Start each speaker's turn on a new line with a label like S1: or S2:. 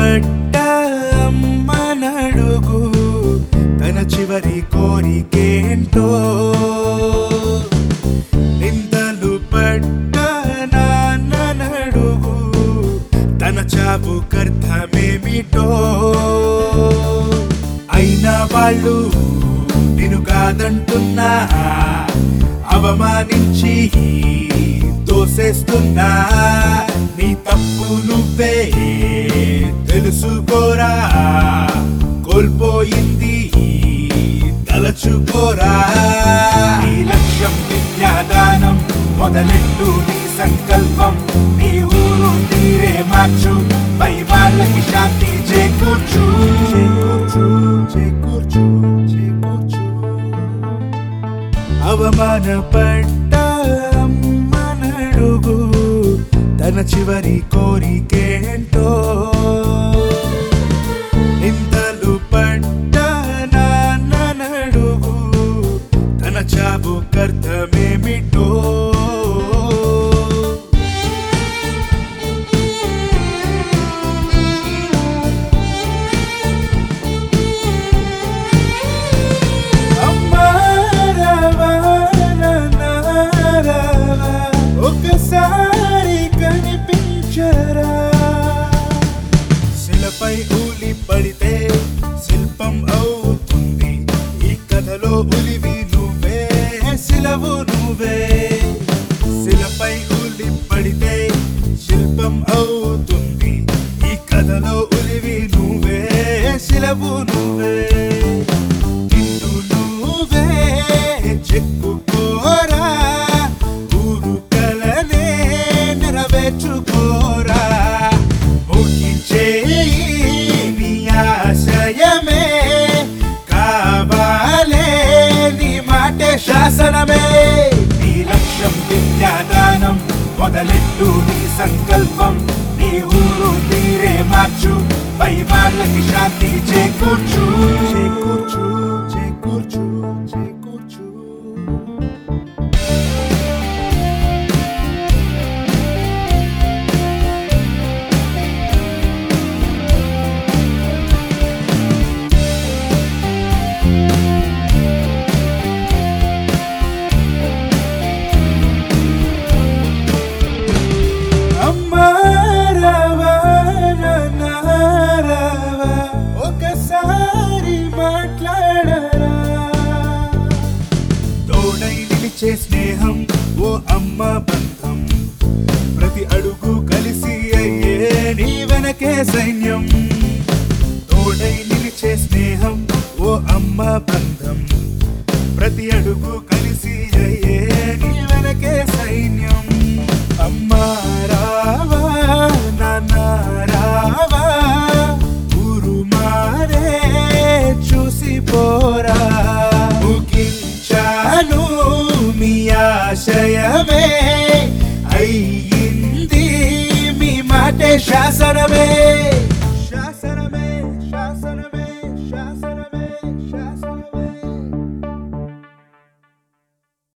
S1: పట్ట అమ్మనడుగు తన చివరి కోరికేంటో నిందలు పట్ట నాన్ననడుగు తన చావు కర్థమేమిటో అయినా వాళ్ళు నేను కాదంటున్నా అవమానించి తోసేస్తున్నా నీ తప్పు నువ్వే తెలుసుకోరా కోల్పోయింది తలచుకోరా నీ లక్ష్యం విద్యాదానం మొదలెట్టు నీ సంకల్పం నీ ఊరు తీరే మార్చు పై వాళ్ళకి శాంతి చేకూర్చు చేకూర్చు చేకూర్చు చేకూర్చు అవమానపడ్డ అమ్మనడుగు తన చివరి కోరికేంటో నిందలు పడ్డ నాన్ననడుగు తన చావు కర్థమేమిటో అమ్మా రావా నాన్నా రావా, ఒకసారి కనిపించరా శిలపై ఊలి పడితే శిల్పం అవుతుంది ఈ కథలో ఉలివి నువ్వే శిలవు నువ్వే శిలపై ఊలి పడితే శిల్పం అవుతుంది ఈ కథలో ఉలివి నువ్వే శిలవు నువ్వే నిన్ను నువ్వే చెక్కుకోరా ఊరు కలనే నెరవేర్చుకోరా ముగించే నీ ఆశయమే కావాలే నీ మాటే శాసనమే నీ లక్ష్యం విద్యాదానం మొదలెట్టు నీ సంకల్పం నీ ఊరు తీరే మార్చు పై వాళ్ళకి శాంతి చేకూర్చు చేకూర్చు చేకూర్చు చేకూర్చు అమ్మా రావా నాన్నా రావా, ఒకసారి మాట్లాడరా తోడై నిలిచే స్నేహం ఓ అమ్మ బంధం ప్రతి అడుగు కలిసి అయ్యే నీ వెనకే సైన్యం తోడై నిలిచే స్నేహం ఓ అమ్మ బంధం ప్రతి అడుగు కలిసి అయ్యే నీ వెనకే సైన్యం అమ్మా రావా నాన్న రావా ఊరు మారే చూసి పోరా ముగించాను మీ ఆశయ